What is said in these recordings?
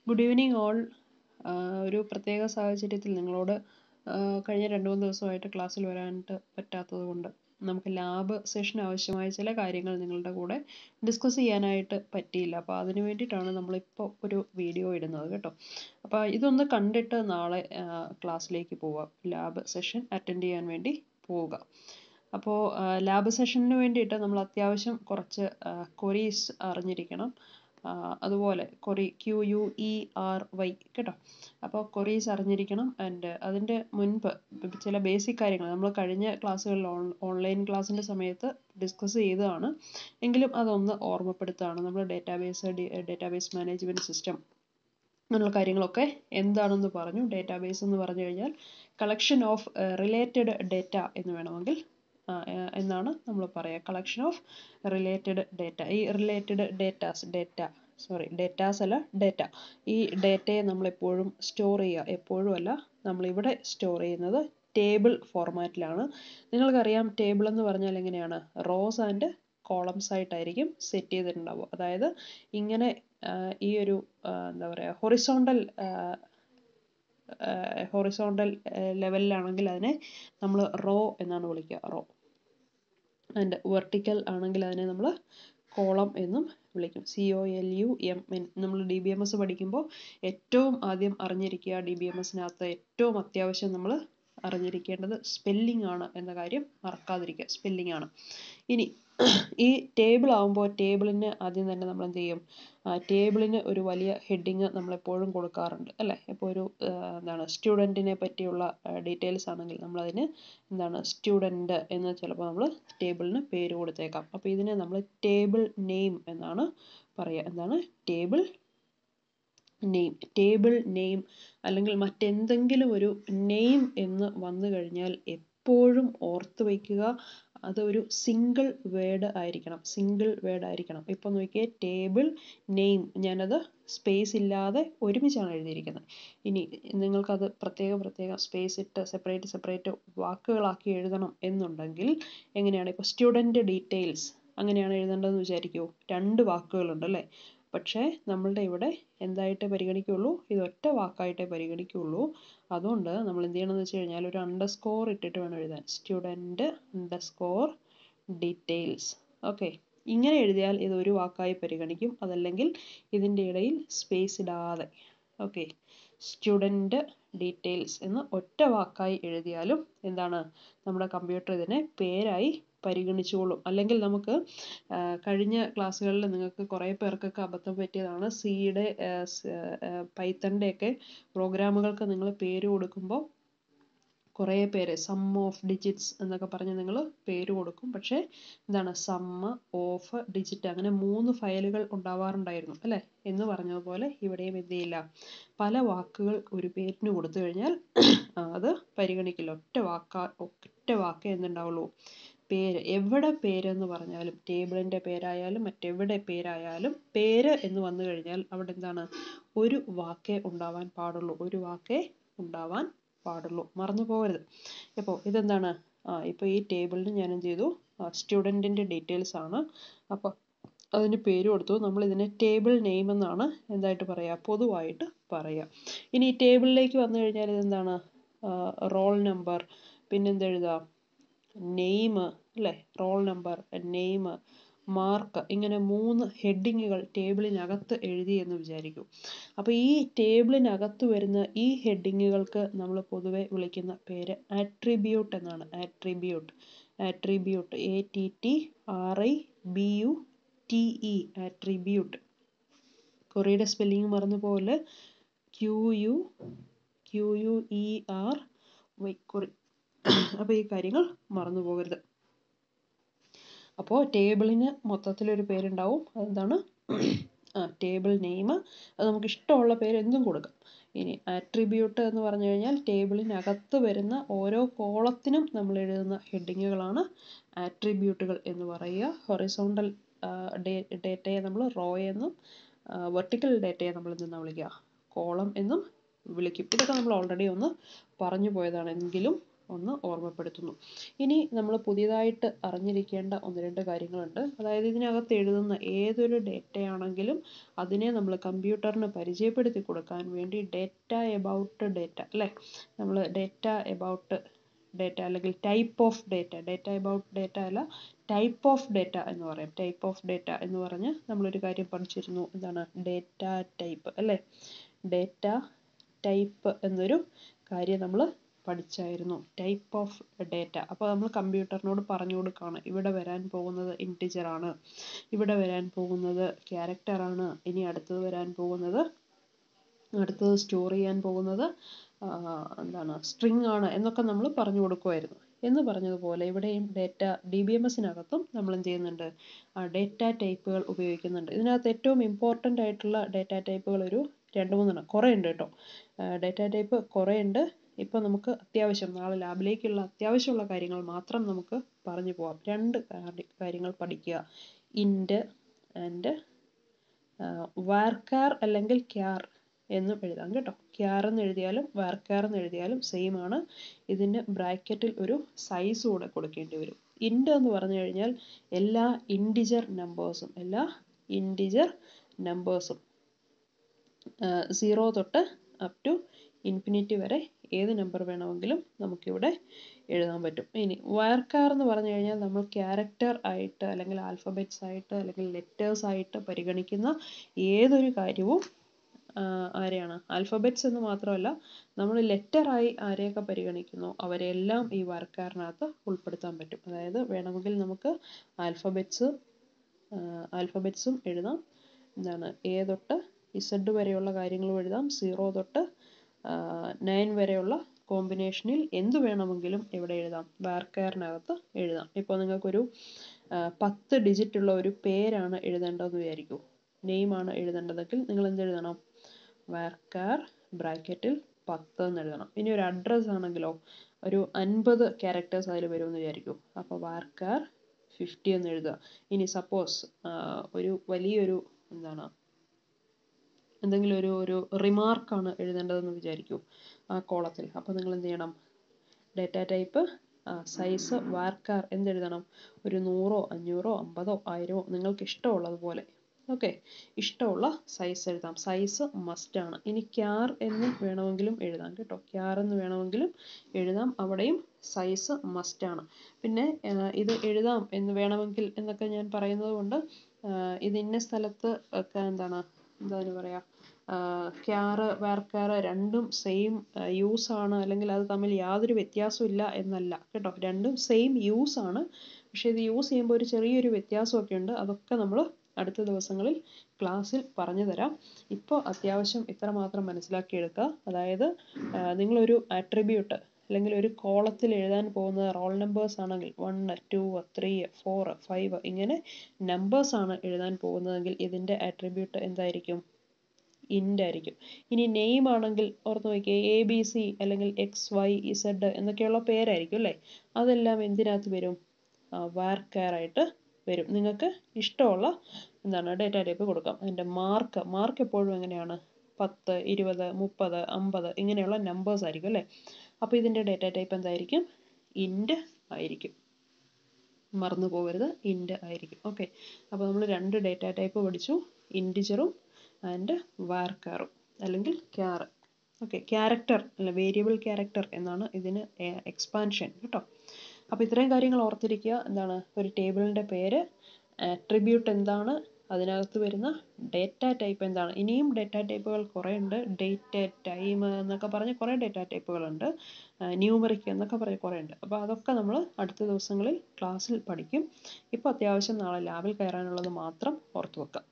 good evening all ഒരു പ്രത്യേക സാഹചര്യത്തിൽ നിങ്ങളോട് ആ, കഴിഞ്ഞ രണ്ട് മൂന്ന് ദിവസമായിട്ട് ക്ലാസ്സിൽ വരാനായിട്ട് പറ്റാത്തത് കൊണ്ട് നമുക്ക് ലാബ് സെഷൻ ആവശ്യമായ ചില കാര്യങ്ങൾ നിങ്ങളുടെ കൂടെ ഡിസ്കസ് ചെയ്യാനായിട്ട് പറ്റിയില്ല അപ്പോൾ അതിന് വേണ്ടിയിട്ടാണ് നമ്മളിപ്പോൾ ഒരു വീഡിയോ ഇടുന്നത് കേട്ടോ അപ്പോൾ ഇതൊന്ന് കണ്ടിട്ട് നാളെ ക്ലാസ്സിലേക്ക് പോവാം ലാബ് സെഷൻ അറ്റൻഡ് ചെയ്യാൻ വേണ്ടി പോവുക അപ്പോൾ ലാബ് സെഷന് വേണ്ടിയിട്ട് നമ്മൾ അത്യാവശ്യം കുറച്ച് കൊറീസ് അറിഞ്ഞിരിക്കണം ആ, അതുപോലെ query Q U E R Y കേട്ടോ അപ്പോൾ കൊറീസ് അറിഞ്ഞിരിക്കണം ആൻഡ് അതിൻ്റെ മുൻപ് ചില ബേസിക് കാര്യങ്ങൾ നമ്മൾ കഴിഞ്ഞ ക്ലാസ്സുകളിൽ ഓൺ ഓൺലൈൻ ക്ലാസ്സിൻ്റെ സമയത്ത് ഡിസ്കസ് ചെയ്തതാണ് എങ്കിലും അതൊന്ന് ഓർമ്മപ്പെടുത്തുകയാണ് നമ്മൾ ഡേറ്റാബേസ് ഡേറ്റാബേസ് മാനേജ്മെൻറ്റ് സിസ്റ്റം അങ്ങനെയുള്ള കാര്യങ്ങളൊക്കെ എന്താണെന്ന് പറഞ്ഞു ഡേറ്റാബേസ് എന്ന് പറഞ്ഞു കഴിഞ്ഞാൽ കളക്ഷൻ ഓഫ് റിലേറ്റഡ് ഡേറ്റ എന്ന് വേണമെങ്കിൽ ആ, ആ, എന്നാണ് നമ്മൾ പറയുക കളക്ഷൻ ഓഫ് റിലേറ്റഡ് ഡേറ്റ ഈ related datas data sorry datas അല്ല ഡേറ്റ ഈ ഡേറ്റയെ നമ്മൾ എപ്പോഴും സ്റ്റോർ ചെയ്യുക എപ്പോഴും അല്ല നമ്മളിവിടെ സ്റ്റോർ ചെയ്യുന്നത് ടേബിൾ ഫോർമാറ്റിലാണ് നിങ്ങൾക്കറിയാം ടേബിൾ എന്ന് പറഞ്ഞാൽ എങ്ങനെയാണ് റോസ് ആൻഡ് കോളംസ് ആയിട്ടായിരിക്കും സെറ്റ് ചെയ്തിട്ടുണ്ടാവുക അതായത് ഇങ്ങനെ ആ, ഈ ഒരു ആ, എന്താ പറയുക ഹൊറിസോണ്ടൽ ഹൊറിസോണ്ടൽ ലെവലിലാണെങ്കിൽ അതിനെ നമ്മൾ റോ എന്നാണ് വിളിക്കുക റോ ആൻഡ് വെർട്ടിക്കൽ ആണെങ്കിൽ അതിനെ നമ്മൾ കോളം എന്നും വിളിക്കും C O L U M N നമ്മൾ ഡി ബി എം എസ് പഠിക്കുമ്പോൾ ഏറ്റവും ആദ്യം അറിഞ്ഞിരിക്കുക ഡി ബി എം എസിനകത്ത് ഏറ്റവും അത്യാവശ്യം നമ്മൾ അറിഞ്ഞിരിക്കേണ്ടത് സ്പെല്ലിംഗ് ആണ് എന്ന കാര്യം മറക്കാതിരിക്കുക സ്പെല്ലിംഗ് ആണ് ഇനി ഈ ടേബിൾ ആകുമ്പോൾ ടേബിളിന് ആദ്യം തന്നെ നമ്മൾ എന്ത് ചെയ്യും ടേബിളിന് ഒരു വലിയ ഹെഡിങ് നമ്മളെപ്പോഴും കൊടുക്കാറുണ്ട് അല്ലേ ഇപ്പോൾ ഒരു ആ, എന്താണ് സ്റ്റുഡൻറ്റിനെ പറ്റിയുള്ള ഡീറ്റെയിൽസ് ആണെങ്കിൽ നമ്മളതിന് എന്താണ് സ്റ്റുഡൻറ്റ് എന്ന് ചിലപ്പോൾ നമ്മൾ ടേബിളിന് പേര് കൊടുത്തേക്കാം അപ്പോൾ ഇതിനെ നമ്മൾ ടേബിൾ നെയിം എന്നാണ് പറയുക എന്താണ് ടേബിൾ നെയിം ടേബിൾ നെയിം അല്ലെങ്കിൽ മറ്റെന്തെങ്കിലും ഒരു നെയിം എന്ന് വന്നു കഴിഞ്ഞാൽ എപ്പോഴും ഓർത്ത് വയ്ക്കുക അതൊരു സിംഗിൾ വേർഡ് ആയിരിക്കണം സിംഗിൾ വേർഡ് ആയിരിക്കണം ഇപ്പോൾ നോക്കിയേ ടേബിൾ നെയിം ഞാനത് സ്പേസ് ഇല്ലാതെ ഒരുമിച്ചാണ് എഴുതിയിരിക്കുന്നത് ഇനി നിങ്ങൾക്കത് പ്രത്യേകം പ്രത്യേകം സ്പേസ് ഇട്ട് സെപ്പറേറ്റ് സെപ്പറേറ്റ് വാക്കുകളാക്കി എഴുതണം എന്നുണ്ടെങ്കിൽ എങ്ങനെയാണ് ഇപ്പോൾ സ്റ്റുഡൻറ്റ് ഡീറ്റെയിൽസ് അങ്ങനെയാണ് എഴുതേണ്ടതെന്ന് വിചാരിക്കൂ രണ്ട് വാക്കുകളുണ്ട് അല്ലേ പക്ഷേ നമ്മളുടെ ഇവിടെ എന്തായിട്ട് പരിഗണിക്കുള്ളൂ ഇത് ഒറ്റ വാക്കായിട്ടേ പരിഗണിക്കുള്ളൂ അതുകൊണ്ട് നമ്മൾ എന്ത് ചെയ്യണമെന്ന് വെച്ച് കഴിഞ്ഞാൽ ഒരു അണ്ടർസ്കോർ ഇട്ടിട്ട് വേണം എഴുതാൻ സ്റ്റുഡൻറ്റ് അണ്ടർസ്കോർ ഡീറ്റെയിൽസ് ഓക്കെ ഇങ്ങനെ എഴുതിയാൽ ഇത് ഒരു വാക്കായി പരിഗണിക്കും അതല്ലെങ്കിൽ ഇതിൻ്റെ ഇടയിൽ സ്പേസ് ഇടാതെ ഓക്കെ സ്റ്റുഡൻറ്റ് ഡീറ്റെയിൽസ് എന്ന് ഒറ്റ വാക്കായി എഴുതിയാലും എന്താണ് നമ്മുടെ കമ്പ്യൂട്ടർ ഇതിനെ പേരായി പരിഗണിച്ചോളും അല്ലെങ്കിൽ നമുക്ക് ആ, കഴിഞ്ഞ ക്ലാസ്സുകളിൽ നിങ്ങൾക്ക് കുറേ പേർക്കൊക്കെ അബദ്ധം പറ്റിയതാണ് സിയുടെ പൈത്തണിൻ്റെ ഒക്കെ പ്രോഗ്രാമുകൾക്ക് നിങ്ങൾ പേര് കൊടുക്കുമ്പോൾ കുറേ പേര് സം ഓഫ് ഡിജിറ്റ്സ് എന്നൊക്കെ പറഞ്ഞ് നിങ്ങൾ പേര് കൊടുക്കും പക്ഷേ എന്താണ് സമ്മ് ഓഫ് ഡിജിറ്റ് അങ്ങനെ മൂന്ന് ഫയലുകൾ ഉണ്ടാവാറുണ്ടായിരുന്നു അല്ലേ എന്ന് പറഞ്ഞതുപോലെ ഇവിടെയും എന്ത് ചെയ്യില്ല പല വാക്കുകൾ ഒരു പേരിന് കൊടുത്തു കഴിഞ്ഞാൽ ആ, അത് പരിഗണിക്കില്ല ഒറ്റ വാക്കാ ഒറ്റ വാക്കേ എന്തുണ്ടാവുള്ളൂ പേര് എവിടെ പേരെന്ന് പറഞ്ഞാലും ടേബിളിൻ്റെ പേരായാലും മറ്റെവിടെ പേരായാലും പേര് എന്ന് വന്നു കഴിഞ്ഞാൽ അവിടെ എന്താണ് ഒരു വാക്കേ ഉണ്ടാവാൻ പാടുള്ളൂ ഒരു വാക്കേ ഉണ്ടാവാൻ പാടുള്ളൂ മറന്നു പോകരുത് ഇപ്പോൾ ഇതെന്താണ് ആ ഇപ്പോൾ ഈ ടേബിളിന് ഞാൻ എന്ത് ചെയ്തു സ്റ്റുഡൻറ്റിൻ്റെ ഡീറ്റെയിൽസ് ആണ് അപ്പോൾ അതിന് പേര് കൊടുത്തു നമ്മൾ ഇതിനെ ടേബിൾ നെയിം എന്നാണ് എന്തായിട്ട് പറയുക പൊതുവായിട്ട് പറയുക ഇനി ഈ ടേബിളിലേക്ക് വന്നു കഴിഞ്ഞാൽ ഇതെന്താണ് റോൾ നമ്പർ പിന്നെന്ത് എഴുതാം നെയിം അല്ലേ റോൾ നമ്പർ നെയിം മാർക്ക് ഇങ്ങനെ മൂന്ന് ഹെഡിങ്ങുകൾ ടേബിളിനകത്ത് എഴുതി എന്ന് വിചാരിക്കൂ അപ്പോൾ ഈ ടേബിളിനകത്ത് വരുന്ന ഈ ഹെഡിങ്ങുകൾക്ക് നമ്മൾ പൊതുവെ വിളിക്കുന്ന പേര് ആട്രിബ്യൂട്ട് എന്നാണ് attribute attribute A T T R I B U T E attribute കൊറിയുടെ സ്പെല്ലിംഗ് മറന്നു പോലെ Q U Q U E R Y query അപ്പോൾ ഈ കാര്യങ്ങൾ മറന്നു പോകരുത് അപ്പോൾ ടേബിളിന് മൊത്തത്തിലൊരു പേരുണ്ടാവും അതെന്താണ് ആ ടേബിൾ നെയിം അത് നമുക്ക് ഇഷ്ടമുള്ള പേര് എന്തും കൊടുക്കാം ഇനി ആട്രിബ്യൂട്ട് എന്ന് പറഞ്ഞു കഴിഞ്ഞാൽ ടേബിളിനകത്ത് വരുന്ന ഓരോ കോളത്തിനും നമ്മൾ എഴുതുന്ന ഹെഡിങ്ങുകളാണ് ആട്രിബ്യൂട്ടുകൾ എന്ന് പറയുക ഹൊറിസോണ്ടൽ ഡേറ്റയെ നമ്മൾ റോ എന്നും വെർട്ടിക്കൽ ഡേറ്റയെ നമ്മൾ എന്തെന്നാണ് വിളിക്കുക കോളം എന്നും വിളിക്കും ഇതൊക്കെ നമ്മൾ ഓൾറെഡി ഒന്ന് പറഞ്ഞു പോയതാണ് എങ്കിലും ഒന്ന് ഓർമ്മപ്പെടുത്തുന്നു ഇനി നമ്മൾ പുതിയതായിട്ട് അറിഞ്ഞിരിക്കേണ്ട ഒന്ന് രണ്ട് കാര്യങ്ങളുണ്ട് അതായത് ഇതിനകത്ത് എഴുതുന്ന ഏതൊരു ഡേറ്റയാണെങ്കിലും അതിനെ നമ്മൾ കമ്പ്യൂട്ടറിന് പരിചയപ്പെടുത്തി കൊടുക്കാൻ വേണ്ടി ഡേറ്റ എബൌട്ട് ഡേറ്റ അല്ലേ നമ്മൾ ഡേറ്റ എബൌട്ട് ഡേറ്റ അല്ലെങ്കിൽ type of data data about data അല്ല ടൈപ്പ് ഓഫ് ഡേറ്റ എന്ന് പറയും ടൈപ്പ് ഓഫ് ഡേറ്റ എന്ന് പറഞ്ഞ് നമ്മളൊരു കാര്യം പഠിച്ചിരുന്നു എന്താണ് ഡേറ്റ ടൈപ്പ് അല്ലേ ഡേറ്റ ടൈപ്പ് എന്നൊരു കാര്യം നമ്മൾ പഠിച്ചായിരുന്നു ടൈപ്പ് ഓഫ് ഡേറ്റ അപ്പോൾ നമ്മൾ കമ്പ്യൂട്ടറിനോട് പറഞ്ഞു കൊടുക്കുകയാണ് ഇവിടെ വരാൻ പോകുന്നത് ഇൻറ്റിജർ ആണ് ഇവിടെ വരാൻ പോകുന്നത് ക്യാരക്ടർ ആണ് ഇനി അടുത്തത് വരാൻ പോകുന്നത് അടുത്തത് സ്റ്റോർ ചെയ്യാൻ പോകുന്നത് എന്താണ് സ്ട്രിങ് ആണ് എന്നൊക്കെ നമ്മൾ പറഞ്ഞു കൊടുക്കുമായിരുന്നു എന്ന് പറഞ്ഞതുപോലെ ഇവിടെയും ഡേറ്റ ഡി ബി എം എസിനകത്തും നമ്മൾ എന്ത് ചെയ്യുന്നുണ്ട് ഡേറ്റ ടൈപ്പുകൾ ഉപയോഗിക്കുന്നുണ്ട് ഇതിനകത്ത് ഏറ്റവും ഇമ്പോർട്ടൻ്റ് ആയിട്ടുള്ള ഡേറ്റ ടൈപ്പുകൾ ഒരു രണ്ട് മൂന്നെണ്ണം കുറേ ഉണ്ട് കേട്ടോ ഡേറ്റ ടൈപ്പ് കുറേ ഉണ്ട് ഇപ്പോൾ നമുക്ക് അത്യാവശ്യം നാളെ ലാബിലേക്കുള്ള അത്യാവശ്യമുള്ള കാര്യങ്ങൾ മാത്രം നമുക്ക് പറഞ്ഞു പോവാം രണ്ട് കാര്യങ്ങൾ പഠിക്കുക ഇൻഡ് ആൻഡ് വാർക്കാർ അല്ലെങ്കിൽ ക്യാർ എന്നും എഴുതാം കേട്ടോ ക്യാർ എന്ന് എഴുതിയാലും വാർക്കാർ എന്ന് എഴുതിയാലും സെയിം ആണ് ഇതിന് ബ്രാക്കറ്റിൽ ഒരു സൈസ് കൂടെ കൊടുക്കേണ്ടി വരും ഇൻഡ് എന്ന് പറഞ്ഞു കഴിഞ്ഞാൽ എല്ലാ ഇൻഡിജർ നമ്പേഴ്സും എല്ലാ ഇൻഡിജർ നമ്പേഴ്സും സീറോ തൊട്ട് അപ് ടു ഇൻഫിനിറ്റി വരെ ഏത് നമ്പർ വേണമെങ്കിലും നമുക്കിവിടെ എഴുതാൻ പറ്റും ഇനി വയർക്കാർ എന്ന് പറഞ്ഞു കഴിഞ്ഞാൽ നമ്മൾ ക്യാരക്ടർ ആയിട്ട് അല്ലെങ്കിൽ ആൽഫബറ്റ്സ് ആയിട്ട് അല്ലെങ്കിൽ ലെറ്റേഴ്സ് ആയിട്ട് പരിഗണിക്കുന്ന ഏതൊരു കാര്യവും ആരെയാണ് ആൽഫബറ്റ്സ് എന്ന് മാത്രമല്ല നമ്മൾ ലെറ്ററായി ആരെയൊക്കെ പരിഗണിക്കുന്നു അവരെല്ലാം ഈ വർക്കാറിനകത്ത് ഉൾപ്പെടുത്താൻ പറ്റും അതായത് വേണമെങ്കിൽ നമുക്ക് ആൽഫബറ്റ്സ് ആൽഫബറ്റ്സും എഴുതാം എന്താണ് എ തൊട്ട് ഇസഡ് വരെയുള്ള കാര്യങ്ങളും എഴുതാം സീറോ തൊട്ട് നയൻ വരെയുള്ള കോമ്പിനേഷനിൽ എന്ത് വേണമെങ്കിലും ഇവിടെ എഴുതാം വാർക്കയറിനകത്ത് എഴുതാം ഇപ്പോൾ നിങ്ങൾക്കൊരു പത്ത് ഡിജിറ്റ് ഉള്ള ഒരു പേരാണ് എഴുതേണ്ടതെന്ന് വിചാരിക്കൂ നെയിമാണ് എഴുതേണ്ടതെങ്കിൽ നിങ്ങൾ എന്ത് എഴുതണം വാർക്കാർ ബ്രാക്കറ്റിൽ പത്ത് എന്ന് എഴുതണം ഇനി ഒരു അഡ്രസ്സ് ആണെങ്കിലോ ഒരു അൻപത് ക്യാരക്ടേഴ്സ് അതിൽ വരുമെന്ന് വിചാരിക്കൂ അപ്പോൾ വാർക്കാർ ഫിഫ്റ്റി എന്ന് എഴുതുക ഇനി സപ്പോസ് ഒരു വലിയൊരു എന്താണ് എന്തെങ്കിലും ഒരു ഒരു റിമാർക്കാണ് എഴുതേണ്ടതെന്ന് വിചാരിക്കൂ ആ കോളത്തിൽ അപ്പോൾ നിങ്ങൾ എന്ത് ചെയ്യണം ഡേറ്റ ടൈപ്പ് സൈസ് വാർക്കാർ എന്തെഴുതണം ഒരു നൂറോ അഞ്ഞൂറോ അമ്പതോ ആയിരമോ നിങ്ങൾക്ക് ഇഷ്ടമുള്ളതുപോലെ ഓക്കെ ഇഷ്ടമുള്ള സൈസ് എഴുതാം സൈസ് മസ്റ്റ് ആണ് ഇനി ക്യാർ എന്ന് വേണമെങ്കിലും എഴുതാം കേട്ടോ ക്യാർ എന്ന് വേണമെങ്കിലും എഴുതാം അവിടെയും സൈസ് മസ്റ്റ് ആണ് പിന്നെ ഇത് എഴുതാം എന്ന് വേണമെങ്കിൽ എന്നൊക്കെ ഞാൻ പറയുന്നത് കൊണ്ട് ഇത് ഇന്ന സ്ഥലത്ത് ഒക്കെ എന്താണ് എന്താണ് പറയാ ക്യാറ് വേർക്കാറ് രണ്ടും സെയിം യൂസ് ആണ് അല്ലെങ്കിൽ അത് തമ്മിൽ യാതൊരു വ്യത്യാസവും ഇല്ല എന്നല്ല കേട്ടോ രണ്ടും സെയിം യൂസ് ആണ് പക്ഷെ ഇത് യൂസ് ചെയ്യുമ്പോൾ ഒരു ചെറിയൊരു വ്യത്യാസമൊക്കെ ഉണ്ട് അതൊക്കെ നമ്മൾ അടുത്ത ദിവസങ്ങളിൽ ക്ലാസ്സിൽ പറഞ്ഞു തരാം ഇപ്പോൾ അത്യാവശ്യം ഇത്ര മാത്രം മനസ്സിലാക്കിയെടുക്കുക അതായത് നിങ്ങളൊരു ആട്രിബ്യൂട്ട് അല്ലെങ്കിൽ ഒരു കോളത്തിൽ എഴുതാൻ പോകുന്ന റോൾ നമ്പേഴ്സ് ആണെങ്കിൽ one two three four five ഇങ്ങനെ നമ്പേഴ്സ് ആണ് എഴുതാൻ പോകുന്നതെങ്കിൽ ഇതിൻ്റെ ആട്രിബ്യൂട്ട് എന്തായിരിക്കും ഇൻഡ് ആയിരിക്കും ഇനി നെയിം ആണെങ്കിൽ ഓർത്ത് നോക്കിയേ എ ബി സി അല്ലെങ്കിൽ എക്സ് വൈ ഇസഡ് എന്നൊക്കെയുള്ള പേരായിരിക്കും അല്ലേ അതെല്ലാം എന്തിനകത്ത് വരും വാർക്കാർ ആയിട്ട് വരും നിങ്ങൾക്ക് ഇഷ്ടമുള്ള എന്താണ് ഡേറ്റ ടൈപ്പ് കൊടുക്കാം അതിൻ്റെ മാർക്ക് മാർക്ക് എപ്പോഴും എങ്ങനെയാണ് പത്ത് ഇരുപത് മുപ്പത് അമ്പത് ഇങ്ങനെയുള്ള നമ്പേഴ്സ് ആയിരിക്കും അല്ലേ അപ്പോൾ ഇതിൻ്റെ ഡേറ്റ ടൈപ്പ് എന്തായിരിക്കും ഇൻഡ് ആയിരിക്കും മറന്നു പോകരുത് ഇൻഡ് ആയിരിക്കും ഓക്കെ അപ്പോൾ നമ്മൾ രണ്ട് ഡേറ്റ ടൈപ്പ് പഠിച്ചു ഇൻഡിജറും ആൻഡ് വാർക്കാറും അല്ലെങ്കിൽ ക്യാർ ഓക്കെ ക്യാരക്ടർ അല്ല വേരിയബിൾ ക്യാരക്ടർ എന്നാണ് ഇതിന് എക്സ്പാൻഷൻ കേട്ടോ അപ്പോൾ ഇത്രയും കാര്യങ്ങൾ ഓർത്തിരിക്കുക എന്താണ് ഒരു ടേബിളിൻ്റെ പേര് ആട്രിബ്യൂട്ട് എന്താണ് അതിനകത്ത് വരുന്ന ഡേറ്റ ടൈപ്പ് എന്താണ് ഇനിയും ഡേറ്റ ടൈപ്പുകൾ കുറേ ഉണ്ട് ഡേറ്റ് ടൈം എന്നൊക്കെ പറഞ്ഞ് കുറേ ഡേറ്റ ടൈപ്പുകളുണ്ട് ന്യൂമറിക് എന്നൊക്കെ പറഞ്ഞ് കുറേ ഉണ്ട് അപ്പോൾ അതൊക്കെ നമ്മൾ അടുത്ത ദിവസങ്ങളിൽ ക്ലാസ്സിൽ പഠിക്കും ഇപ്പോൾ അത്യാവശ്യം നാളെ ലാബിൽ കയറാനുള്ളത് മാത്രം ഓർത്ത് വെക്കാം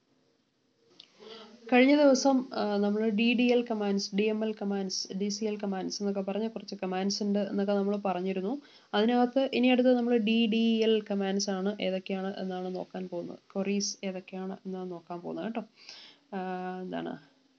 കഴിഞ്ഞ ദിവസം നമ്മൾ D D L commands D M L commands D C L commands എന്നൊക്കെ പറഞ്ഞ കുറച്ച് കമാൻഡ്സ് ഉണ്ട് എന്നൊക്കെ നമ്മൾ പറഞ്ഞിരുന്നു അതിനകത്ത് ഇനി അടുത്ത് നമ്മൾ ഡി ഡി എൽ കമാൻഡ്സ് ആണ് ഏതൊക്കെയാണ് എന്നാണ് നോക്കാൻ പോകുന്നത് കൊറീസ് ഏതൊക്കെയാണ് എന്നാണ് നോക്കാൻ പോകുന്നത് കേട്ടോ എന്താണ്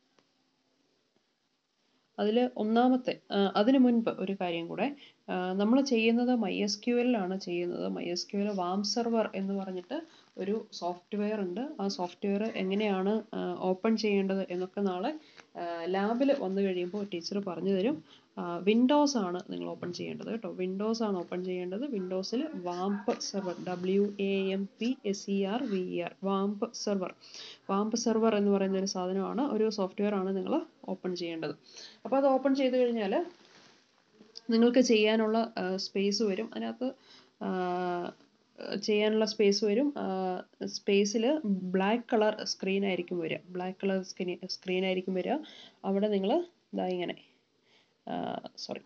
അതിൽ ഒന്നാമത്തെ അതിനു മുൻപ് ഒരു കാര്യം കൂടെ നമ്മൾ ചെയ്യുന്നത് മൈ എസ് ക്യു എല്ലാണ് ചെയ്യുന്നത് my S Q L wamp server എന്ന് പറഞ്ഞിട്ട് ഒരു സോഫ്റ്റ്വെയർ ഉണ്ട് ആ സോഫ്റ്റ്വെയർ എങ്ങനെയാണ് ഓപ്പൺ ചെയ്യേണ്ടത് എന്നൊക്കെ നാളെ ലാബിൽ വന്നു കഴിയുമ്പോൾ ടീച്ചർ പറഞ്ഞു തരും വിൻഡോസ് ആണ് നിങ്ങൾ ഓപ്പൺ ചെയ്യേണ്ടത് കേട്ടോ വിൻഡോസ് ആണ് ഓപ്പൺ ചെയ്യേണ്ടത് വിൻഡോസിൽ wamp server W A M P S E R V E R wamp server wamp server എന്ന് പറയുന്ന ഒരു സാധനമാണ് ഒരു സോഫ്റ്റ്വെയർ ആണ് നിങ്ങൾ ഓപ്പൺ ചെയ്യേണ്ടത് അപ്പോൾ അത് ഓപ്പൺ ചെയ്ത് കഴിഞ്ഞാൽ നിങ്ങൾക്ക് ചെയ്യാനുള്ള സ്പേസ് വരും അതിനകത്ത് ചെയ്യാനുള്ള സ്പേസ് വരും സ്പേസിൽ ബ്ലാക്ക് കളർ സ്ക്രീൻ ആയിരിക്കും വരിക ബ്ലാക്ക് കളർ സ്ക്രീൻ സ്ക്രീൻ ആയിരിക്കും വരിക അവിടെ നിങ്ങൾ ഇതാ ഇങ്ങനെ sorry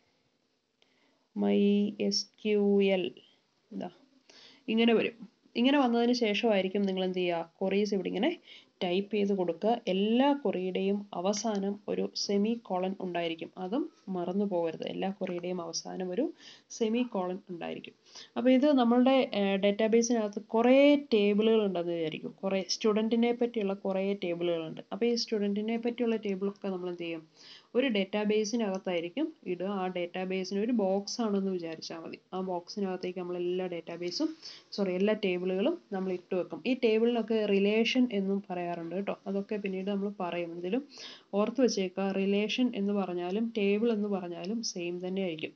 my S Q L ഇതാ ഇങ്ങനെ വരും ഇങ്ങനെ വന്നതിന് ശേഷമായിരിക്കും നിങ്ങൾ എന്ത് ചെയ്യുക കൊറീസ് ഇവിടെ ഇങ്ങനെ ടൈപ്പ് ചെയ്ത് കൊടുക്കുക എല്ലാ കൊറിയുടെയും അവസാനം ഒരു സെമി കോളൻ ഉണ്ടായിരിക്കും അതും മറന്നു പോകരുത് എല്ലാ കൊറിയുടെയും അവസാനം ഒരു സെമി കോളൻ ഉണ്ടായിരിക്കും അപ്പോൾ ഇത് നമ്മളുടെ ഡേറ്റാബേസിനകത്ത് കുറേ ടേബിളുകൾ ഉണ്ടെന്ന് വിചാരിക്കും കുറേ സ്റ്റുഡൻറ്റിനെ പറ്റിയുള്ള കുറേ ടേബിളുകളുണ്ട് അപ്പോൾ ഈ സ്റ്റുഡൻറ്റിനെ പറ്റിയുള്ള ടേബിളൊക്കെ നമ്മൾ എന്ത് ചെയ്യും ഒരു ഡേറ്റാബേസിനകത്തായിരിക്കും ഇടുക ആ ഡേറ്റാബേസിന് ഒരു ബോക്സ് ആണെന്ന് വിചാരിച്ചാൽ മതി ആ ബോക്സിനകത്തേക്ക് നമ്മൾ എല്ലാ ഡേറ്റാബേസും സോറി എല്ലാ ടേബിളുകളും നമ്മൾ ഇട്ട് വെക്കും ഈ ടേബിളിനൊക്കെ റിലേഷൻ എന്നും പറയാറുണ്ട് കേട്ടോ അതൊക്കെ പിന്നീട് നമ്മൾ പറയും എന്തെങ്കിലും ഓർത്ത് വെച്ചേക്കുക റിലേഷൻ എന്ന് പറഞ്ഞാലും ടേബിൾ എന്ന് പറഞ്ഞാലും സെയിം തന്നെ ആയിരിക്കും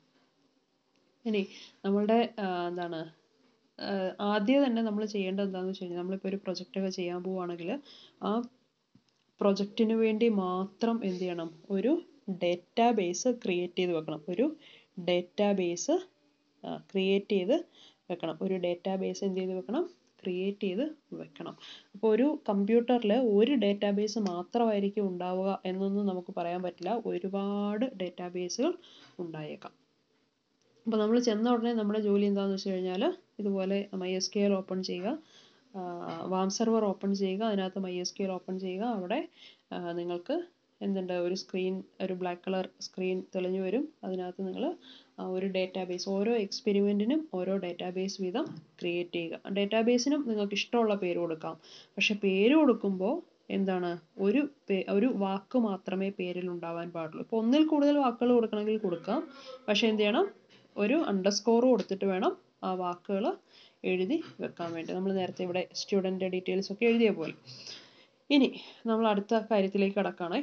ഇനി നമ്മളുടെ എന്താണ് ആദ്യം തന്നെ നമ്മൾ ചെയ്യേണ്ടത് എന്താണെന്ന് വെച്ച് കഴിഞ്ഞാൽ നമ്മളിപ്പോൾ ഒരു പ്രൊജക്റ്റ് ഒക്കെ ചെയ്യാൻ പോവുകയാണെങ്കിൽ ആ പ്രൊജക്റ്റിന് വേണ്ടി മാത്രം എന്ത് ചെയ്യണം ഒരു ഡേറ്റാബേസ് ക്രിയേറ്റ് ചെയ്ത് വെക്കണം ഒരു ഡേറ്റാബേസ് ക്രിയേറ്റ് ചെയ്ത് വെക്കണം ഒരു ഡേറ്റാബേസ് എന്ത് ചെയ്ത് വെക്കണം ക്രിയേറ്റ് ചെയ്ത് വെക്കണം അപ്പോൾ ഒരു കമ്പ്യൂട്ടറിൽ ഒരു ഡേറ്റാബേസ് മാത്രമായിരിക്കും ഉണ്ടാവുക എന്നൊന്നും നമുക്ക് പറയാൻ പറ്റില്ല ഒരുപാട് ഡേറ്റാബേസുകൾ ഉണ്ടായേക്കാം അപ്പോൾ നമ്മൾ ചെന്ന ഉടനെ നമ്മുടെ ജോലി എന്താണെന്ന് വെച്ച് കഴിഞ്ഞാൽ ഇതുപോലെ my S K L open ചെയ്യുക വാം സെർവർ ഓപ്പൺ ചെയ്യുക അതിനകത്ത് മൈ എസ് ക്യു ഓപ്പൺ ചെയ്യുക അവിടെ നിങ്ങൾക്ക് എന്തുണ്ട് ഒരു സ്ക്രീൻ ഒരു ബ്ലാക്ക് കളർ സ്ക്രീൻ തെളിഞ്ഞു വരും അതിനകത്ത് നിങ്ങൾ ഒരു ഡേറ്റാബേസ് ഓരോ എക്സ്പെരിമെൻറ്റിനും ഓരോ ഡേറ്റാബേസ് വീതം ക്രിയേറ്റ് ചെയ്യുക ഡേറ്റാബേസിനും നിങ്ങൾക്ക് ഇഷ്ടമുള്ള പേര് കൊടുക്കാം പക്ഷെ പേര് കൊടുക്കുമ്പോൾ എന്താണ് ഒരു ഒരു വാക്ക് മാത്രമേ പേരിൽ ഉണ്ടാവാൻ പാടുള്ളൂ ഇപ്പോൾ ഒന്നിൽ കൂടുതൽ വാക്കുകൾ കൊടുക്കണമെങ്കിൽ കൊടുക്കാം പക്ഷെ എന്ത് ചെയ്യണം ഒരു അണ്ടർസ്കോർ കൊടുത്തിട്ട് വേണം ആ വാക്കുകൾ എഴുതി വെക്കാൻ വേണ്ടി നമ്മൾ നേരത്തെ ഇവിടെ സ്റ്റുഡൻ്റ് ഡീറ്റെയിൽസ് ഒക്കെ എഴുതിയ പോലെ ഇനി നമ്മൾ അടുത്ത കാര്യത്തിലേക്ക് കടക്കുകയാണേ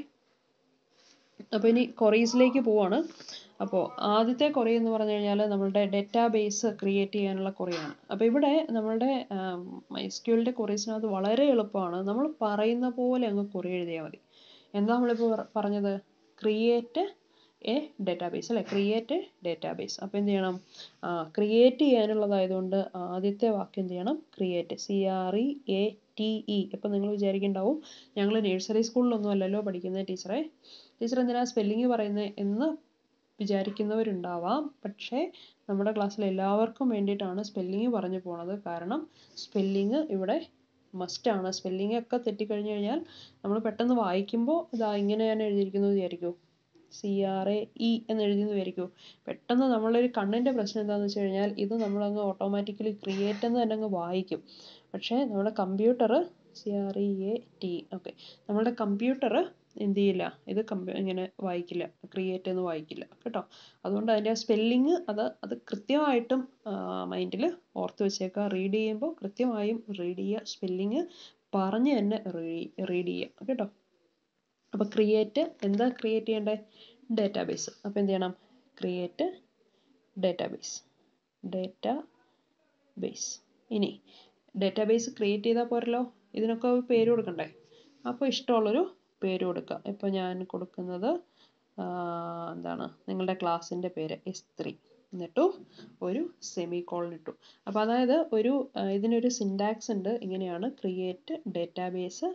അപ്പോൾ ഇനി കൊറീസിലേക്ക് പോവാണ് അപ്പോൾ ആദ്യത്തെ കൊറി എന്ന് പറഞ്ഞു കഴിഞ്ഞാൽ നമ്മളുടെ ഡേറ്റാബേസ് ക്രിയേറ്റ് ചെയ്യാനുള്ള കൊറിയാണ് അപ്പോൾ ഇവിടെ നമ്മളുടെ മൈസ്ക്യൂലിൻ്റെ കൊറീസിനകത്ത് വളരെ എളുപ്പമാണ് നമ്മൾ പറയുന്ന പോലെ അങ്ങ് കൊറി എഴുതിയാൽ മതി എന്താ നമ്മളിപ്പോൾ പറഞ്ഞത് ക്രിയേറ്റ് എ ഡേറ്റാബേസ് അല്ലേ ക്രിയേറ്റ് ഡേറ്റാബേസ് അപ്പോൾ എന്ത് ചെയ്യണം ക്രിയേറ്റ് ചെയ്യാനുള്ളതായതുകൊണ്ട് ആദ്യത്തെ വാക്ക് എന്ത് ചെയ്യണം create C R E A T E ഇപ്പം നിങ്ങൾ വിചാരിക്കുന്നുണ്ടാവും ഞങ്ങൾ നഴ്സറി സ്കൂളിലൊന്നും അല്ലല്ലോ പഠിക്കുന്നത് ടീച്ചറെ ടീച്ചർ എന്തിനാ സ്പെല്ലിങ് പറയുന്നത് എന്ന് വിചാരിക്കുന്നവരുണ്ടാവാം പക്ഷേ നമ്മുടെ ക്ലാസ്സിൽ എല്ലാവർക്കും വേണ്ടിയിട്ടാണ് സ്പെല്ലിങ് പറഞ്ഞു പോണത് കാരണം സ്പെല്ലിങ് ഇവിടെ മസ്റ്റാണ് സ്പെല്ലിംഗ് ഒക്കെ തെറ്റിക്കഴിഞ്ഞ് കഴിഞ്ഞാൽ നമ്മൾ പെട്ടെന്ന് വായിക്കുമ്പോൾ ഇതാ ഇങ്ങനെയാണ് എഴുതിയിരിക്കുന്നത് വിചാരിക്കൂ സി ആർ എ ഇ എന്ന് എഴുതിയെന്ന് വിചാരിക്കൂ പെട്ടെന്ന് നമ്മളൊരു കണ്ണിൻ്റെ പ്രശ്നം എന്താണെന്ന് വെച്ച് കഴിഞ്ഞാൽ ഇത് നമ്മളങ്ങ് ഓട്ടോമാറ്റിക്കലി ക്രിയേറ്റ് എന്ന് തന്നെ അങ്ങ് വായിക്കും പക്ഷേ നമ്മുടെ computer C R E A T okay നമ്മുടെ കമ്പ്യൂട്ടർ എന്ത് ചെയ്യില്ല ഇത് കമ്പ്യൂ ഇങ്ങനെ വായിക്കില്ല ക്രിയേറ്റ് എന്ന് വായിക്കില്ല കേട്ടോ അതുകൊണ്ട് അതിൻ്റെ സ്പെല്ലിങ് അത് അത് കൃത്യമായിട്ടും മൈൻഡിൽ ഓർത്ത് വെച്ചേക്കുക റീഡ് ചെയ്യുമ്പോൾ കൃത്യമായും റീഡ് ചെയ്യുക സ്പെല്ലിങ് പറഞ്ഞ് തന്നെ റീഡ് ചെയ്യുക കേട്ടോ അപ്പോൾ ക്രിയേറ്റ് എന്താ ക്രിയേറ്റ് ചെയ്യേണ്ടത് ഡേറ്റാബേസ് അപ്പോൾ എന്ത് ചെയ്യണം ക്രിയേറ്റ് ഡേറ്റാബേസ് ഡേറ്റ ബേസ് ഇനി ഡേറ്റാബേസ് ക്രിയേറ്റ് ചെയ്താൽ പോരല്ലോ ഇതിനൊക്കെ ഒരു പേര് കൊടുക്കണ്ടേ അപ്പോൾ ഇഷ്ടമുള്ളൊരു പേര് കൊടുക്കുക ഇപ്പോൾ ഞാൻ കൊടുക്കുന്നത് എന്താണ് നിങ്ങളുടെ ക്ലാസ്സിൻ്റെ പേര് എസ് ത്രീ എന്നിട്ടു ഒരു സെമി കോളൻ ഇട്ടു അപ്പോൾ അതായത് ഒരു ഇതിനൊരു സിൻടാക്സ് ഉണ്ട് ഇങ്ങനെയാണ് ക്രിയേറ്റ് ഡേറ്റാബേസ്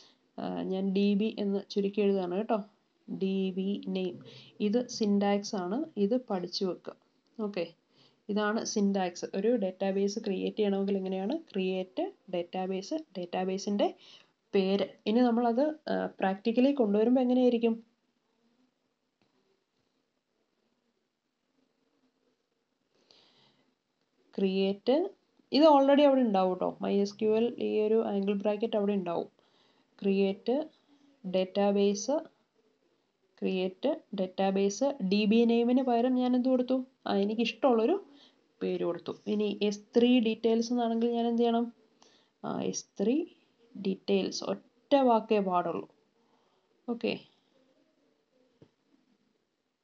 ഞാൻ ഡി ബി എന്ന് ചുരുക്കി എഴുതുകയാണ് കേട്ടോ ഡി ബി നെയിം ഇത് സിൻടാക്സ് ആണ് ഇത് പഠിച്ചു വെക്കുക ഓക്കെ ഇതാണ് സിൻടാക്സ് ഒരു ഡേറ്റാബേസ് ക്രിയേറ്റ് ചെയ്യണമെങ്കിൽ എങ്ങനെയാണ് ക്രിയേറ്റ് ഡേറ്റാബേസ് ഡേറ്റാബേസിൻ്റെ പേര് ഇനി നമ്മളത് പ്രാക്ടിക്കലി കൊണ്ടുവരുമ്പോൾ എങ്ങനെയായിരിക്കും ക്രിയേറ്റ് ഇത് ഓൾറെഡി അവിടെ ഉണ്ടാവും കേട്ടോ മൈ എസ് ക്യു എൽ ഈ ഒരു ആംഗിൾ ബ്രാക്കറ്റ് അവിടെ ഉണ്ടാവും create database create database D B നെയിമിന് പകരം ഞാൻ എന്ത് കൊടുത്തു ആ എനിക്ക് ഇഷ്ടമുള്ളൊരു പേര് കൊടുത്തു ഇനി എസ് ത്രീ ഡീറ്റെയിൽസ് എന്നാണെങ്കിൽ ഞാൻ എന്ത് ചെയ്യണം ആ എസ് ത്രീ ഡീറ്റെയിൽസ് ഒറ്റ വാക്കേ പാടുള്ളൂ okay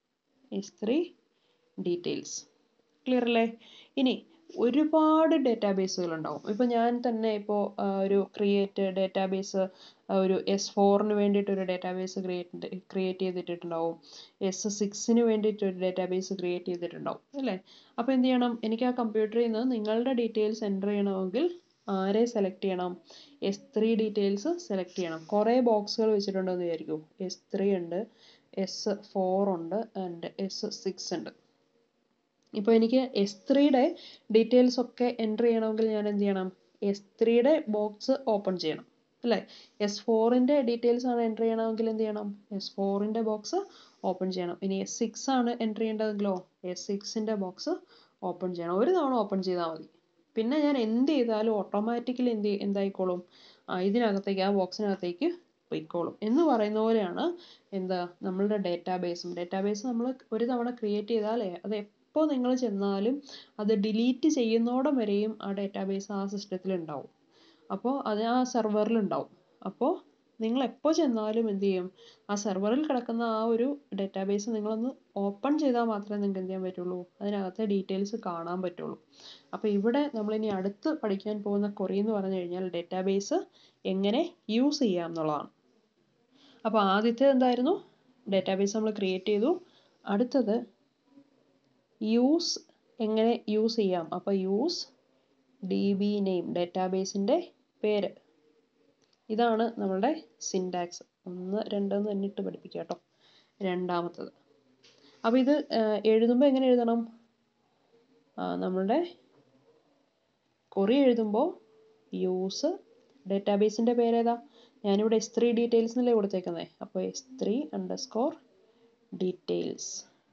S three details clear അല്ലേ ഇനി ഒരുപാട് ഡേറ്റാബേസുകൾ ഉണ്ടാവും ഇപ്പോൾ ഞാൻ തന്നെ ഇപ്പോൾ ഒരു ക്രിയേറ്റ് ഡേറ്റാബേസ് ഒരു എസ് ഫോറിന് വേണ്ടിയിട്ട് ഒരു ഡേറ്റാബേസ് ക്രിയേറ്റ് ക്രിയേറ്റ് ചെയ്തിട്ടുണ്ടാവും എസ് സിക്സിന് വേണ്ടിയിട്ട് ഒരു ഡേറ്റാബേസ് ക്രിയേറ്റ് ചെയ്തിട്ടുണ്ടാവും അല്ലേ അപ്പോൾ എന്ത് ചെയ്യണം എനിക്ക് ആ കമ്പ്യൂട്ടറിൽ നിന്ന് നിങ്ങളുടെ ഡീറ്റെയിൽസ് എൻ്റർ ചെയ്യണമെങ്കിൽ ആരെ സെലക്ട് ചെയ്യണം എസ് ത്രീ ഡീറ്റെയിൽസ് സെലക്ട് ചെയ്യണം കുറേ ബോക്സുകൾ വെച്ചിട്ടുണ്ടെന്ന് വിചാരിക്കൂ എസ് ത്രീ ഉണ്ട് എസ് ഫോർ ഉണ്ട് ആൻഡ് എസ് സിക്സ് ഉണ്ട് ഇപ്പോൾ എനിക്ക് എസ് ത്രീയുടെ ഡീറ്റെയിൽസ് ഒക്കെ എൻ്റർ ചെയ്യണമെങ്കിൽ ഞാൻ എന്ത് ചെയ്യണം എസ് ത്രീയുടെ ബോക്സ് ഓപ്പൺ ചെയ്യണം അല്ലേ എസ് ഫോറിൻ്റെ ഡീറ്റെയിൽസ് ആണ് എൻ്റർ ചെയ്യണമെങ്കിൽ എന്ത് ചെയ്യണം എസ് ഫോറിൻ്റെ ബോക്സ് ഓപ്പൺ ചെയ്യണം ഇനി എസ് സിക്സ് ആണ് എൻ്റർ ചെയ്യേണ്ടതെങ്കിലോ എസ് സിക്സിൻ്റെ ബോക്സ് ഓപ്പൺ ചെയ്യണം ഒരു തവണ ഓപ്പൺ ചെയ്താൽ മതി പിന്നെ ഞാൻ എന്ത് ചെയ്താലും ഓട്ടോമാറ്റിക്കലി എന്ത് എന്തായിക്കോളും ആ ഇതിനകത്തേക്ക് ആ ബോക്സിനകത്തേക്ക് പൊയ്ക്കോളും എന്ന് പറയുന്ന പോലെയാണ് എന്താ നമ്മളുടെ ഡേറ്റാബേസും ഡേറ്റാബേസ് നമ്മൾ ഒരു തവണ ക്രിയേറ്റ് ചെയ്താലേ അത് എപ്പോൾ നിങ്ങൾ ചെന്നാലും അത് ഡിലീറ്റ് ചെയ്യുന്നോടം വരെയും ആ ഡേറ്റാബേസ് ആ സിസ്റ്റത്തിൽ ഉണ്ടാവും അപ്പോൾ അത് ആ സെർവറിൽ ഉണ്ടാവും അപ്പോൾ നിങ്ങൾ എപ്പോൾ ചെന്നാലും എന്ത് ചെയ്യും ആ സെർവറിൽ കിടക്കുന്ന ആ ഒരു ഡേറ്റാബേസ് നിങ്ങളൊന്ന് ഓപ്പൺ ചെയ്താൽ മാത്രമേ നിങ്ങൾക്ക് എന്ത് ചെയ്യാൻ പറ്റുള്ളൂ അതിനകത്തെ ഡീറ്റെയിൽസ് കാണാൻ പറ്റുള്ളൂ അപ്പോൾ ഇവിടെ നമ്മളിനി അടുത്ത് പഠിക്കാൻ പോകുന്ന കൊറി എന്ന് പറഞ്ഞു കഴിഞ്ഞാൽ ഡേറ്റാബേസ് എങ്ങനെ യൂസ് ചെയ്യാം എന്നുള്ളതാണ് അപ്പോൾ ആദ്യത്തെ എന്തായിരുന്നു ഡേറ്റാബേസ് നമ്മൾ ക്രിയേറ്റ് ചെയ്തു അടുത്തത് യൂസ് എങ്ങനെ യൂസ് ചെയ്യാം അപ്പോൾ യൂസ് ഡി ബി നെയിം ഡേറ്റാബേസിൻ്റെ പേര് ഇതാണ് നമ്മളുടെ സിൻടാക്സ് ഒന്ന് രണ്ടെന്ന് തന്നെ ഇട്ട് പഠിപ്പിക്കുക കേട്ടോ രണ്ടാമത്തത് അപ്പോൾ ഇത് എഴുതുമ്പോൾ എങ്ങനെ എഴുതണം നമ്മളുടെ കൊറി എഴുതുമ്പോൾ യൂസ് ഡേറ്റാബേസിൻ്റെ പേരേതാ ഞാനിവിടെ എസ് ത്രീ ഡീറ്റെയിൽസ് എന്നല്ലേ കൊടുത്തേക്കുന്നത് അപ്പോൾ S three underscore details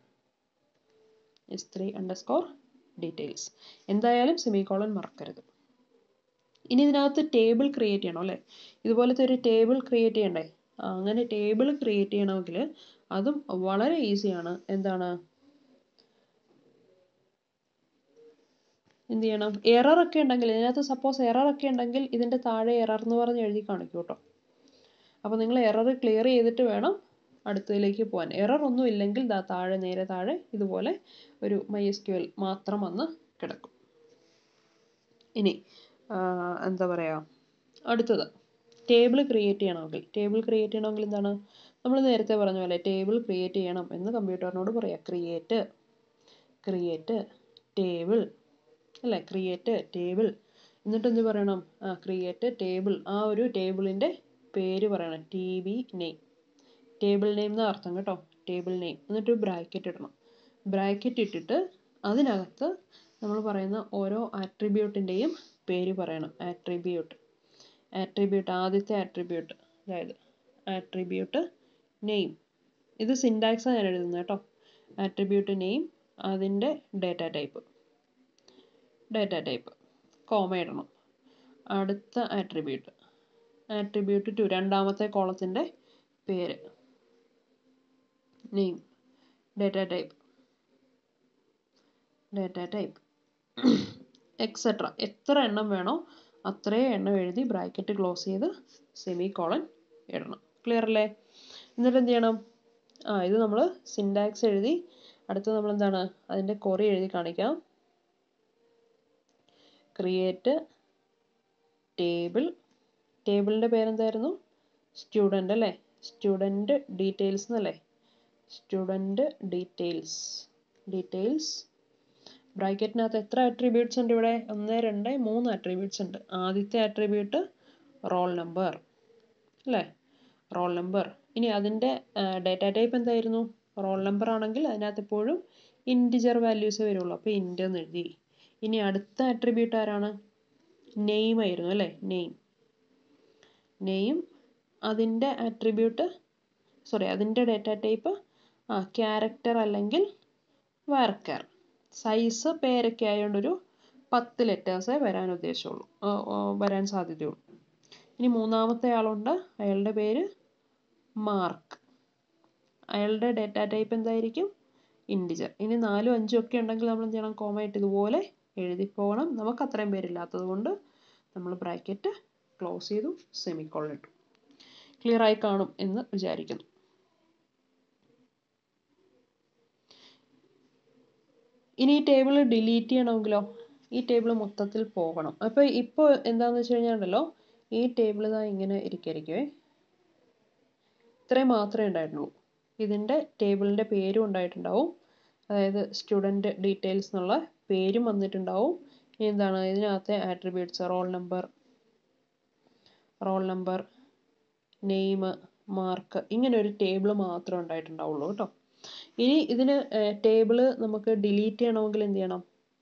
S three underscore details എന്തായാലും സെമിക്കോളൻ മറക്കരുത് ഇനി ഇതിനകത്ത് ടേബിൾ ക്രിയേറ്റ് ചെയ്യണം അല്ലേ ഇതുപോലത്തെ ഒരു ടേബിൾ ക്രിയേറ്റ് ചെയ്യണ്ടേ അങ്ങനെ ടേബിൾ ക്രിയേറ്റ് ചെയ്യണമെങ്കിൽ അതും വളരെ ഈസിയാണ് എന്താണ് എന്ത് ചെയ്യണം എറർ ഒക്കെ ഉണ്ടെങ്കിൽ ഇതിനകത്ത് സപ്പോസ് എറർ ഒക്കെ ഉണ്ടെങ്കിൽ ഇതിൻ്റെ താഴെ എറർ എന്ന് പറഞ്ഞ് എഴുതി കാണിക്കൂ കേട്ടോ അപ്പോൾ നിങ്ങൾ എറർ ക്ലിയർ ചെയ്തിട്ട് വേണം അടുത്തതിലേക്ക് പോകാൻ എറർ ഒന്നും ഇല്ലെങ്കിൽ ദാ താഴെ നേരെ താഴെ ഇതുപോലെ ഒരു മൈ എസ് ക്യു എൽ മാത്രം വന്ന് കിടക്കും ഇനി എന്താ പറയുക അടുത്തത് ടേബിൾ ക്രിയേറ്റ് ചെയ്യണമെങ്കിൽ ടേബിൾ ക്രിയേറ്റ് ചെയ്യണമെങ്കിൽ എന്താണ് നമ്മൾ നേരത്തെ പറഞ്ഞ പോലെ ടേബിൾ ക്രിയേറ്റ് ചെയ്യണം എന്ന് കമ്പ്യൂട്ടറിനോട് പറയാം ക്രിയേറ്റ് ക്രിയേറ്റ് ടേബിൾ അല്ലേ ക്രിയേറ്റ് ടേബിൾ എന്നിട്ട് എന്ത് പറയണം ആ ക്രിയേറ്റ് ടേബിൾ ആ ഒരു ടേബിളിൻ്റെ പേര് പറയണം T B name table name എന്ന അർത്ഥം കേട്ടോ ടേബിൾ നെയിം എന്നിട്ട് ബ്രാക്കറ്റ് ഇടണം ബ്രാക്കറ്റ് ഇട്ടിട്ട് അതിനകത്ത് നമ്മൾ പറയുന്ന ഓരോ ആട്രിബ്യൂട്ടിൻ്റെയും പേര് പറയണം ആട്രിബ്യൂട്ട് ആട്രിബ്യൂട്ട് ആദ്യത്തെ ആട്രിബ്യൂട്ട് അതായത് ആട്രിബ്യൂട്ട് നെയിം ഇത് സിൻടാക്സാണ് ഞാൻ എഴുതുന്നത് കേട്ടോ ആട്രിബ്യൂട്ട് നെയിം അതിൻ്റെ data type data type comma ഇടണം അടുത്ത ആട്രിബ്യൂട്ട് ആട്രിബ്യൂട്ട് ടു രണ്ടാമത്തെ കോളത്തിൻ്റെ പേര് name data type data type etcetera എത്ര എണ്ണം വേണോ അത്രയും എണ്ണം എഴുതി ബ്രാക്കറ്റ് ക്ലോസ് ചെയ്ത് സെമി കോളൻ ഇടണം ക്ലിയർ അല്ലേ എന്നിട്ട് എന്ത് ചെയ്യണം ആ ഇത് നമ്മൾ സിൻടാക്സ് എഴുതി അടുത്ത് നമ്മൾ എന്താണ് അതിൻ്റെ കൊറി എഴുതി കാണിക്കാം ക്രിയേറ്റ് ടേബിൾ ടേബിളിൻ്റെ പേരെന്തായിരുന്നു സ്റ്റുഡൻ്റ് അല്ലേ സ്റ്റുഡൻറ്റ് ഡീറ്റെയിൽസ് എന്നല്ലേ സ്റ്റുഡൻറ്റ് ഡീറ്റെയിൽസ് ഡീറ്റെയിൽസ് ബ്രാക്കറ്റിനകത്ത് എത്ര ആട്രിബ്യൂട്ട്സ് ഉണ്ട് ഇവിടെ ഒന്ന് രണ്ട് മൂന്ന് ആട്രിബ്യൂട്ട്സ് ഉണ്ട് ആദ്യത്തെ ആട്രിബ്യൂട്ട് റോൾ നമ്പർ അല്ലേ റോൾ നമ്പർ ഇനി അതിൻ്റെ ഡേറ്റ ടൈപ്പ് എന്തായിരുന്നു റോൾ നമ്പർ ആണെങ്കിൽ അതിനകത്ത് എപ്പോഴും ഇൻറ്റിജർ വാല്യൂസ് വരുള്ളൂ അപ്പോൾ ഇൻ്റ് എന്ന് എഴുതി ഇനി അടുത്ത ആട്രിബ്യൂട്ട് ആരാണ് നെയിം ആയിരുന്നു അല്ലേ നെയിം നെയിം അതിൻ്റെ ആട്രിബ്യൂട്ട് സോറി അതിൻ്റെ ഡേറ്റ ടൈപ്പ് ആ ക്യാരക്ടർ അല്ലെങ്കിൽ വാർക്കർ സൈസ് പേരൊക്കെ ആയതുകൊണ്ട് ഒരു പത്ത് ലെറ്റേഴ്സേ വരാൻ ഉദ്ദേശമുള്ളൂ വരാൻ സാധ്യതയുള്ളൂ ഇനി മൂന്നാമത്തെ ആളുണ്ട് അയാളുടെ പേര് മാർക്ക് അയാളുടെ ഡേറ്റ ടൈപ്പ് എന്തായിരിക്കും ഇൻറ്റിജർ ഇനി നാലും അഞ്ചും ഒക്കെ ഉണ്ടെങ്കിൽ നമ്മൾ എന്ത് ചെയ്യണം കോമയിട്ട് ഇതുപോലെ എഴുതി പോകണം നമുക്ക് അത്രയും പേരില്ലാത്തത് കൊണ്ട് നമ്മൾ ബ്രാക്കറ്റ് ക്ലോസ് ചെയ്തു സെമിക്കോളൻ ഇട്ടു ക്ലിയർ ആയി കാണും എന്ന് വിചാരിക്കുന്നു ഇനി ഈ ടേബിൾ ഡിലീറ്റ് ചെയ്യണമെങ്കിലോ ഈ ടേബിൾ മൊത്തത്തിൽ പോകണം അപ്പോൾ ഇപ്പോൾ എന്താണെന്ന് വെച്ച് കഴിഞ്ഞാൽ ഉണ്ടല്ലോ ഈ ടേബിൾ ഇതാ ഇങ്ങനെ ഇരിക്കുമായിരിക്കുമേ ഇത്രയും മാത്രമേ ഉണ്ടായിരുന്നുള്ളൂ ഇതിൻ്റെ ടേബിളിൻ്റെ പേരും ഉണ്ടായിട്ടുണ്ടാവും അതായത് സ്റ്റുഡൻറ്റ് ഡീറ്റെയിൽസ് എന്നുള്ള പേരും വന്നിട്ടുണ്ടാവും ഇനി എന്താണ് ഇതിനകത്തെ attributes roll number roll number name mark ഇങ്ങനെ ഒരു ടേബിൾ മാത്രമേ ഉണ്ടായിട്ടുണ്ടാവുള്ളൂ കേട്ടോ ഇനി ഇതിന് ടേബിൾ നമുക്ക് ഡിലീറ്റ് ചെയ്യണമെങ്കിൽ എന്ത് ചെയ്യണം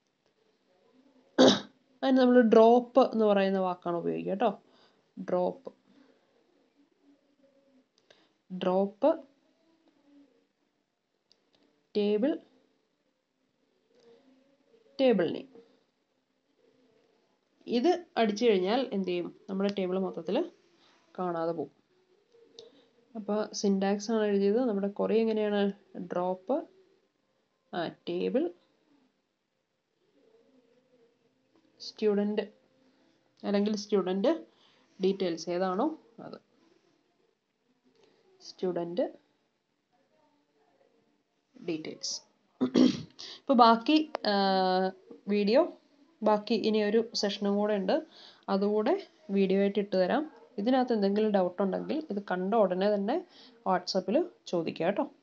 അതിന് നമ്മൾ ഡ്രോപ്പ് എന്ന് പറയുന്ന വാക്കാണ് ഉപയോഗിക്കുക കേട്ടോ drop drop table table name ഇത് അടിച്ചു കഴിഞ്ഞാൽ എന്ത് ചെയ്യും നമ്മുടെ ടേബിൾ മൊത്തത്തിൽ കാണാതെ പോകും അപ്പോൾ സിൻടാക്സ് ആണ് എഴുതിയത് നമ്മുടെ കുറേ എങ്ങനെയാണ് ഡ്രോപ്പ് ആ ടേബിൾ സ്റ്റുഡൻറ്റ് അല്ലെങ്കിൽ സ്റ്റുഡൻറ്റ് ഡീറ്റെയിൽസ് ഏതാണോ അത് സ്റ്റുഡൻറ്റ് ഡീറ്റെയിൽസ് ഇപ്പോൾ ബാക്കി വീഡിയോ ബാക്കി ഇനി ഒരു സെഷനും കൂടെ ഉണ്ട് അതുകൂടെ വീഡിയോ ആയിട്ട് ഇട്ട് തരാം ഇതിനകത്ത് എന്തെങ്കിലും ഡൗട്ട് ഉണ്ടെങ്കിൽ ഇത് കണ്ട ഉടനെ തന്നെ വാട്സപ്പിൽ ചോദിക്കുക കേട്ടോ